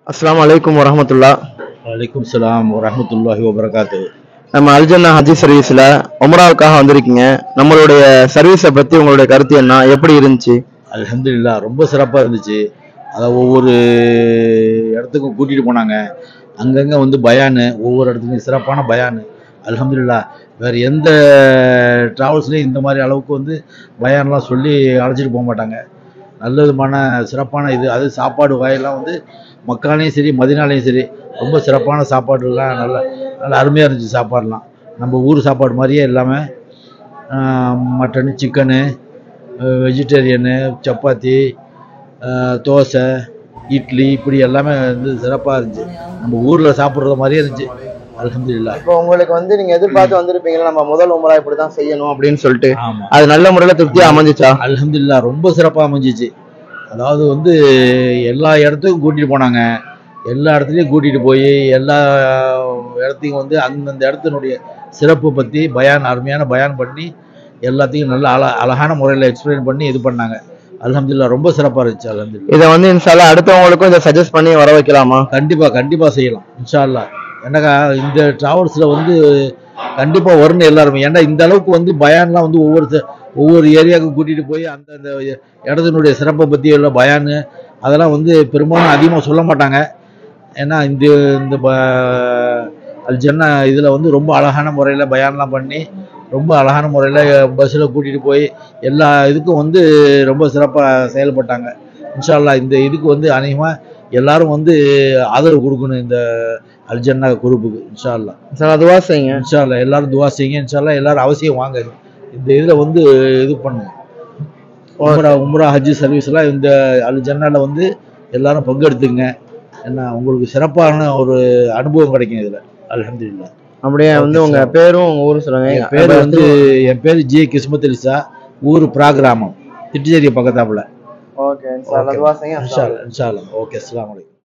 அஸ்ஸலாமு அலைக்கும் வரஹமத்துல்லா வலைக்கும் சலாம் வரமத்துல்லாஹி வபரகாத்து நம்ம அல்ஜன்னா ஹஜி சர்வீஸ்ல உம்ராவுக்காக வந்திருக்கீங்க நம்மளுடைய சர்வீஸை பத்தி உங்களுடைய கருத்து என்ன எப்படி இருந்துச்சு அல்ஹம்துலில்லாஹ் ரொம்ப சிறப்பாக இருந்துச்சு அதை ஒவ்வொரு இடத்துக்கும் கூட்டிகிட்டு போனாங்க அங்கங்கே வந்து பயானு ஒவ்வொரு இடத்துக்கும் சிறப்பான பயானு அல்ஹம்துலில்லாஹ் வேறு எந்த ட்ராவல்ஸ்லேயும் இந்த மாதிரி அளவுக்கு வந்து பயான்லாம் சொல்லி அழைச்சிட்டு போக மாட்டாங்க நல்ல விதமான சிறப்பான இது அது சாப்பாடு வகையெல்லாம் வந்து மக்காலையும் சரி மதினாலையும் சரி ரொம்ப சிறப்பான சாப்பாடுலாம் நல்ல நல்ல அருமையாக இருந்துச்சு சாப்பாடுலாம் நம்ம ஊர் சாப்பாடு மாதிரியே எல்லாமே மட்டனு சிக்கனு வெஜிடேரியனு சப்பாத்தி ஆஹ் தோசை இட்லி இப்படி எல்லாமே வந்து சிறப்பாக இருந்துச்சு நம்ம ஊரில் சாப்பிட்றது மாதிரியே இருந்துச்சு அல்ஹம்துலில்லாஹ் இப்போ உங்களுக்கு வந்து நீங்க எதிர்பார்த்து வந்திருப்பீங்களா நம்ம முதல் உம்ரா இப்படி தான் செய்யணும் அப்படின்னு சொல்லிட்டு ஆமாம் அது நல்ல முறையில திருப்தியா அமைஞ்சிச்சா அல்ஹம்துலில்லாஹ் ரொம்ப சிறப்பாக அமைஞ்சிச்சு அதாவது வந்து எல்லா இடத்துக்கும் கூட்டிகிட்டு போனாங்க எல்லா இடத்துலையும் கூட்டிகிட்டு போய் எல்லா இடத்தையும் வந்து அந்தந்த இடத்தினுடைய சிறப்பு பற்றி பயான் அருமையான பயான் பண்ணி எல்லாத்தையும் நல்ல அழ அழகான முறையில் எக்ஸ்பிளைன் பண்ணி இது பண்ணாங்க அல்ஹம்துலில்லாஹ் ரொம்ப சிறப்பாக இருந்துச்சு அல்ஹம்துலில்லாஹ் இதை வந்து இன்ஷால்லா அடுத்தவங்களுக்கும் இதை சஜஸ்ட் பண்ணி வர வைக்கலாமா கண்டிப்பாக கண்டிப்பாக செய்யலாம் இன்ஷா அல்லாஹ் என்னக்கா இந்த ட்ராவல்ஸில் வந்து கண்டிப்பாக வரணும் எல்லாருமே ஏன்னா இந்த அளவுக்கு வந்து பயான்லாம் வந்து ஒவ்வொரு ச- ஒவ்வொரு ஏரியாவுக்கு கூட்டிகிட்டு போய் அந்தந்த இடத்தினுடைய சிறப்பை பற்றி உள்ள பயானு அதெல்லாம் வந்து பெரும்பாலும் அதிகமாக சொல்ல மாட்டாங்க ஏன்னா இந்த இந்த ப அல்ஜன்னா இதில் வந்து ரொம்ப அழகான முறையில் பயான்லாம் பண்ணி ரொம்ப அழகான முறையில் பஸ்ஸில் கூட்டிகிட்டு போய் எல்லா இதுக்கும் வந்து ரொம்ப சிறப்பாக செயல்பட்டாங்க இன்ஷா அல்லாஹ் இந்த இதுக்கு வந்து அநேகமாக எல்லாரும் வந்து ஆதரவு கொடுக்கணும் இந்த அல்ஜன்னா குரூப்புக்கு இன்ஷா அல்லாஹ் சார் அதுவா செய்யுங்க இன்ஷா அல்லாஹ் எல்லாரும் துவா செய்யுங்க இன்ஷா அல்லாஹ் எல்லாரும் அவசியம் வாங்க இந்த இதில் வந்து இது பண்ணுங்க உம்ரா உம்ரா ஹஜ் சர்வீஸ்லாம் இந்த அல் ஜன்னால வந்து எல்லாரும் பங்கெடுத்துங்க என்ன உங்களுக்கு சிறப்பான ஒரு அனுபவம் கிடைக்கும் இதில் அல்ஹம்துலில்லாஹ் அப்படியே வந்து உங்க பேரும் உங்க ஊரும் சொல்லுங்க என் பேர் வந்து என் பேர் ஜி கிஸ்மத் அலிசா ஊர் பிராகிராமம் திட்டுச்சேரி பக்கத்தாப்புல ஓகே இன்ஷால்லா அதுவா செய்யுங்க இன்ஷா அல்லாஹ் இன்ஷா அல்லாஹ் ஓகே அஸ்ஸலாமு அலைக்கும்